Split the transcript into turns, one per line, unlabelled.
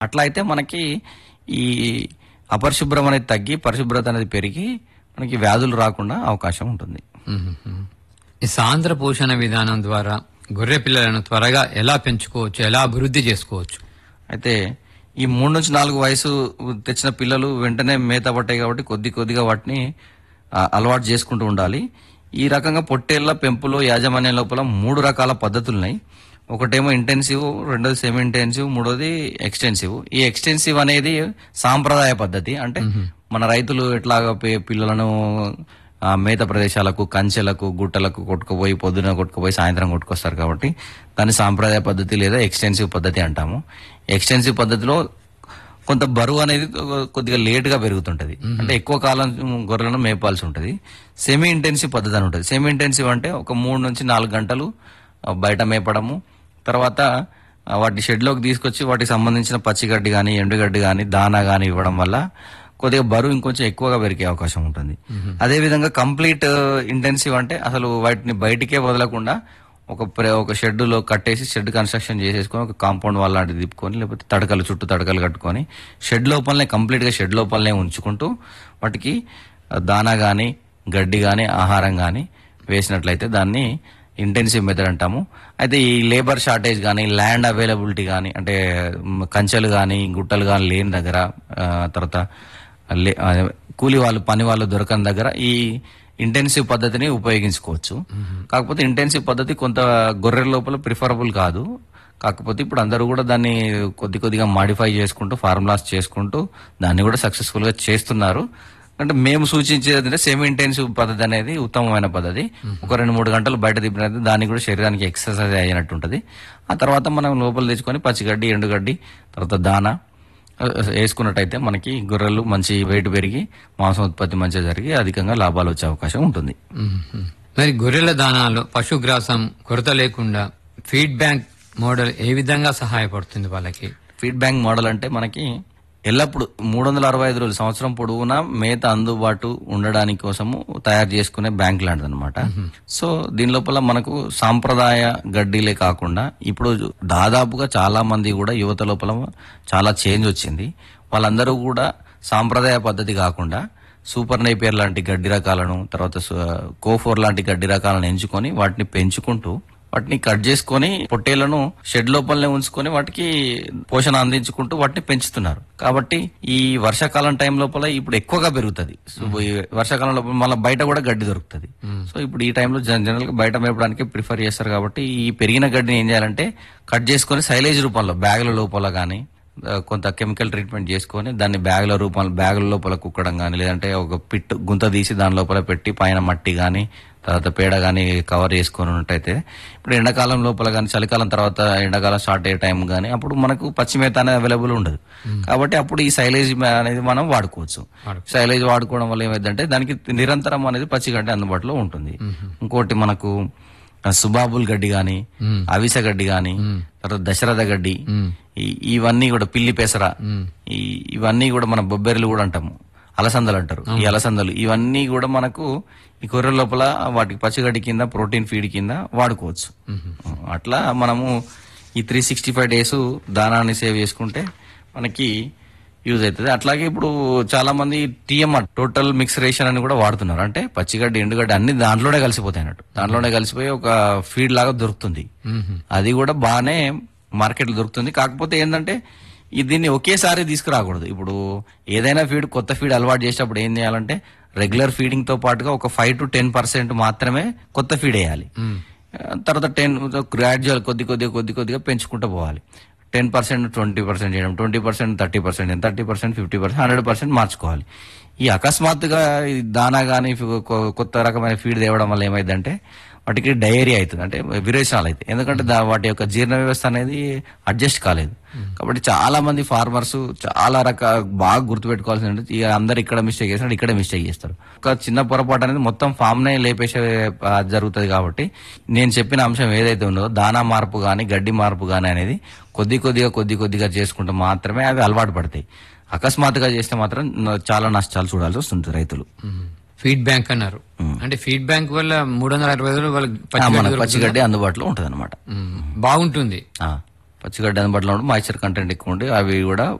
అట్లా అయితే మనకి ఈ అపరిశుభ్రం అనేది తగ్గి పరిశుభ్రత అనేది పెరిగి మనకి వ్యాధులు రాకుండా అవకాశం ఉంటుంది
మ్మ్. ఈ సాంద్ర పోషణ విధానం ద్వారా గొర్రె పిల్లలను త్వరగా ఎలా పెంచుకోవచ్చు ఎలా అభివృద్ధి చేసుకోవచ్చు
అయితే ఈ మూడు నుంచి నాలుగు వయసు తెచ్చిన పిల్లలు వెంటనే మేత పట్టాయి కాబట్టి కొద్ది కొద్దిగా వాటిని ఆ, అలవాటు చేసుకుంటూ ఉండాలి ఈ రకంగా పొట్టేళ్ల పెంపులో యాజమాన్యం లోపల మూడు రకాల పద్ధతులు ఉన్నాయి ఒకటేమో ఇంటెన్సివ్ రెండోది సెమీ ఇంటెన్సివ్ మూడోది ఎక్స్టెన్సివ్ ఈ ఎక్స్టెన్సివ్ అనేది సాంప్రదాయ పద్ధతి అంటే మన రైతులు ఎట్లాగా పి- పిల్లలను ఆ, మేత ప్రదేశాలకు కంచెలకు గుట్టలకు కొట్టుకుపోయి పొద్దున కొట్టుకుపోయి సాయంత్రం కొట్టుకొస్తారు కాబట్టి దాన్ని సాంప్రదాయ పద్ధతి లేదా ఎక్స్టెన్సివ్ పద్ధతి అంటాము ఎక్స్టెన్సివ్ పద్ధతిలో కొంత బరువు అనేది కొద్దిగా లేట్ గా పెరుగుతుంటది అంటే ఎక్కువ కాలం గొర్రెలను మేపాల్సి ఉంటది సెమీ ఇంటెన్సివ్ పద్ధతి అని ఉంటుంది సెమీ ఇంటెన్సివ్ అంటే ఒక మూడు నుంచి నాలుగు గంటలు ఆ, బయట మేపడము తర్వాత ఆ, వాటి షెడ్ లోకి తీసుకొచ్చి వాటికి సంబంధించిన పచ్చిగడ్డి కానీ ఎండుగడ్డి కానీ దానా కానీ ఇవ్వడం వల్ల కొద్దిగా బరువు ఇంకొంచెం ఎక్కువగా పెరిగే అవకాశం ఉంటుంది అదే విధంగా కంప్లీట్ ఇంటెన్సివ్ అంటే అసలు వాటిని బయటికే వదలకుండా ఒక ప్ర- ఒక షెడ్ లో కట్టేసి షెడ్ కన్స్ట్రక్షన్ చేసేసుకొని ఒక కాంపౌండ్ వాల్ లాంటిది తిప్పుకొని లేకపోతే తడకలు చుట్టూ తడకలు కట్టుకొని షెడ్ లోపలనే కంప్లీట్ గా షెడ్ లోపలనే ఉంచుకుంటూ వాటికి ఆ, దానా గాని గడ్డి గాని ఆహారం గాని వేసినట్లయితే దాన్ని ఇంటెన్సివ్ మెథడ్ అంటాము అయితే ఈ లేబర్ షార్టేజ్ కానీ ల్యాండ్ అవైలబిలిటీ కానీ అంటే మ్, కంచెలు కానీ గుట్టలు కానీ లేని దగ్గర ఆ, తర్వాత లే- ఆ, కూలి వాళ్ళు పని వాళ్ళు దొరకని దగ్గర ఈ ఇంటెన్సివ్ పద్ధతిని ఉపయోగించుకోవచ్చు కాకపోతే ఇంటెన్సివ్ పద్ధతి కొంత గొర్రెల లోపల ప్రిఫరబుల్ కాదు కాకపోతే ఇప్పుడు అందరూ కూడా దాన్ని కొద్ది కొద్దిగా మాడిఫై చేసుకుంటూ ఫార్ములాస్ చేసుకుంటూ దాన్ని కూడా సక్సెస్ఫుల్ గా చేస్తున్నారు అంటే మేము సూచించేది అంటే సెమీ ఇంటెన్సివ్ పద్ధతి అనేది ఉత్తమమైన పద్ధతి ఒక రెండు మూడు గంటలు బయట తిప్పినట్టు దానికి కూడా శరీరానికి ఎక్సర్సైజ్ అయినట్టు ఉంటుంది ఆ తర్వాత మనం లోపల తెచ్చుకొని పచ్చిగడ్డి ఎండుగడ్డి తర్వాత దానా ఆ, వేసుకున్నట్టయితే మనకి గొర్రెలు మంచి వెయిట్ పెరిగి మాంసం ఉత్పత్తి మంచిగా జరిగి అధికంగా లాభాలు వచ్చే అవకాశం ఉంటుంది
మ్మ్. మరి గొర్రెల దానాలు పశుగ్రాసం కొరత లేకుండా ఫీడ్ బ్యాంక్ మోడల్ ఏ విధంగా సహాయపడుతుంది వాళ్ళకి
ఫీడ్బ్యాక్ మోడల్ అంటే మనకి ఎల్లప్పుడు మూడు వందల అరవై ఐదు రోజులు సంవత్సరం పొడవునా మేత అందుబాటు ఉండడానికి కోసము తయారు చేసుకునే బ్యాంక్ లాంటిది అనమాట సో దీని లోపల మనకు సాంప్రదాయ గడ్డీలే కాకుండా ఇప్పుడు దాదాపుగా చాలా మంది కూడా యువత లోపల చాలా చేంజ్ వచ్చింది వాళ్ళందరూ కూడా సాంప్రదాయ పద్ధతి కాకుండా సూపర్ నైపేర్ లాంటి గడ్డి రకాలను తర్వాత సు- కోఫోర్ లాంటి గడ్డి రకాలను ఎంచుకొని వాటిని పెంచుకుంటూ వాటిని కట్ చేసుకొని పొట్టేళ్లను షెడ్ లోపలనే ఉంచుకొని వాటికి పోషణ అందించుకుంటూ వాటిని పెంచుతున్నారు కాబట్టి ఈ వర్షాకాలం టైం లోపల ఇప్పుడు ఎక్కువగా పెరుగుతుంది సో ఈ వర్షాకాలం లోపల మళ్ళీ బయట కూడా గడ్డి దొరుకుతుంది సో ఇప్పుడు ఈ టైంలో జనరల్ గా బయట మేపడానికి ప్రిఫర్ చేస్తారు కాబట్టి ఈ పెరిగిన గడ్డిని ఏం చేయాలంటే కట్ చేసుకొని సైలేజ్ రూపంలో బ్యాగుల లోపల కానీ కొంత కెమికల్ ట్రీట్మెంట్ చేసుకొని దాన్ని బ్యాగుల రూపంలో బ్యాగుల లోపల కుక్కడం కానీ లేదంటే ఒక పిట్ గుంత తీసి దాని లోపల పెట్టి పైన మట్టి కానీ తర్వాత పేడ కానీ కవర్ చేసుకొని ఉన్నట్టయితే ఇప్పుడు ఎండాకాలం లోపల కానీ చలికాలం తర్వాత ఎండాకాలం స్టార్ట్ అయ్యే టైం కానీ అప్పుడు మనకు పచ్చి మేత అనేది అవైలబుల్ ఉండదు కాబట్టి అప్పుడు ఈ సైలేజ్ అనేది మనం వాడుకోవచ్చు సైలేజ్ వాడుకోవడం వల్ల ఏమైందంటే దానికి నిరంతరం అనేది పచ్చిగడ్డి అందుబాటులో ఉంటుంది ఇంకోటి మనకు ఆ సుబాబుల్ గడ్డి గాని అవిసె గడ్డి గాని తర్వాత దశరథ గడ్డి ఈ- ఇవన్నీ కూడా పిల్లి పెసర ఈ ఇవన్నీ కూడా మన బొబ్బెర్లు కూడా అంటాము అలసందలు అంటారు ఈ అలసందలు ఇవన్నీ కూడా మనకు ఈ కొర్రెల లోపల వాటికి పచ్చిగడ్డి కింద ప్రోటీన్ ఫీడ్ కింద వాడుకోవచ్చు అట్లా మనము ఈ త్రీ సిక్స్టీ ఫైవ్ డేస్ దానాన్ని సేవ్ చేసుకుంటే మనకి యూజ్ అవుతుంది అట్లాగే ఇప్పుడు చాలా మంది టీఎంఆర్ టోటల్ మిక్స్ రేషన్ అని కూడా వాడుతున్నారు అంటే పచ్చిగడ్డి ఎండుగడ్డి అన్ని దాంట్లోనే కలిసిపోతాయి అన్నట్టు దాంట్లోనే కలిసిపోయి ఒక ఫీడ్ లాగా దొరుకుతుంది అది కూడా బాగానే మార్కెట్లో దొరుకుతుంది కాకపోతే ఏంటంటే ఈ దీన్ని ఒకేసారి తీసుకురాకూడదు ఇప్పుడు ఏదైనా ఫీడ్ కొత్త ఫీడ్ అలవాటు చేసేటప్పుడు ఏం చేయాలంటే రెగ్యులర్ ఫీడింగ్ తో పాటుగా ఒక ఫైవ్ టు టెన్ పర్సెంట్ మాత్రమే కొత్త ఫీడ్ వేయాలి ఆ, తర్వాత టెన్ గ్రాడ్యువల్ కొద్ది కొద్దిగా కొద్ది కొద్దిగా పెంచుకుంటూ పోవాలి టెన్ పర్సెంట్ ట్వంటీ పర్సెంట్ చేయడం twenty percent thirty percent thirty percent fifty percent hundred percent మార్చుకోవాలి ఈ అకస్మాత్తుగా ఈ దానా కానీ కొత్త రకమైన ఫీడ్ తేవడం వల్ల ఏమైందంటే వాటికి డయేరియా అవుతుంది అంటే విరేచనాలు అవుతాయి ఎందుకంటే దా- వాటి యొక్క జీర్ణ వ్యవస్థ అనేది అడ్జస్ట్ కాలేదు కాబట్టి చాలా మంది ఫార్మర్స్ చాలా రకాల బాగా గుర్తుపెట్టుకోవాల్సిన ఇక అందరు ఇక్కడ మిస్టేక్ చేసినట్టు ఇక్కడ మిస్టేక్ చేస్తారు ఒక చిన్న పొరపాటు అనేది మొత్తం ఫామ్ నే లేపేసే ఆ, జరుగుతుంది కాబట్టి నేను చెప్పిన అంశం ఏదైతే ఉందో దానా మార్పు గాని గడ్డి మార్పు గాని అనేది కొద్ది కొద్దిగా కొద్ది కొద్దిగా చేసుకుంటూ మాత్రమే అవి అలవాటు పడతాయి అకస్మాత్తుగా చేస్తే మాత్రం న- చాలా నష్టాలు చూడాల్సి వస్తుంది రైతులు
ఫీడ్ బ్యాంక్ అన్నారు అంటే ఫీడ్ బ్యాంక్ వల్ల మూడు వందల అరవై రోజులు వాళ్ళకి
ఆ,
పచ్చిగడ్డి
మనకు
దొరుకుతుందా?
పచ్చిగడ్డి అందుబాటులో ఉంటుంది అనమాట
మ్మ్. బాగుంటుంది
పచ్చిగడ్డి అందుబాటులో ఉండి మాయిశ్చర్ కంటెంట్ ఎక్కువ ఉండి అవి కూడా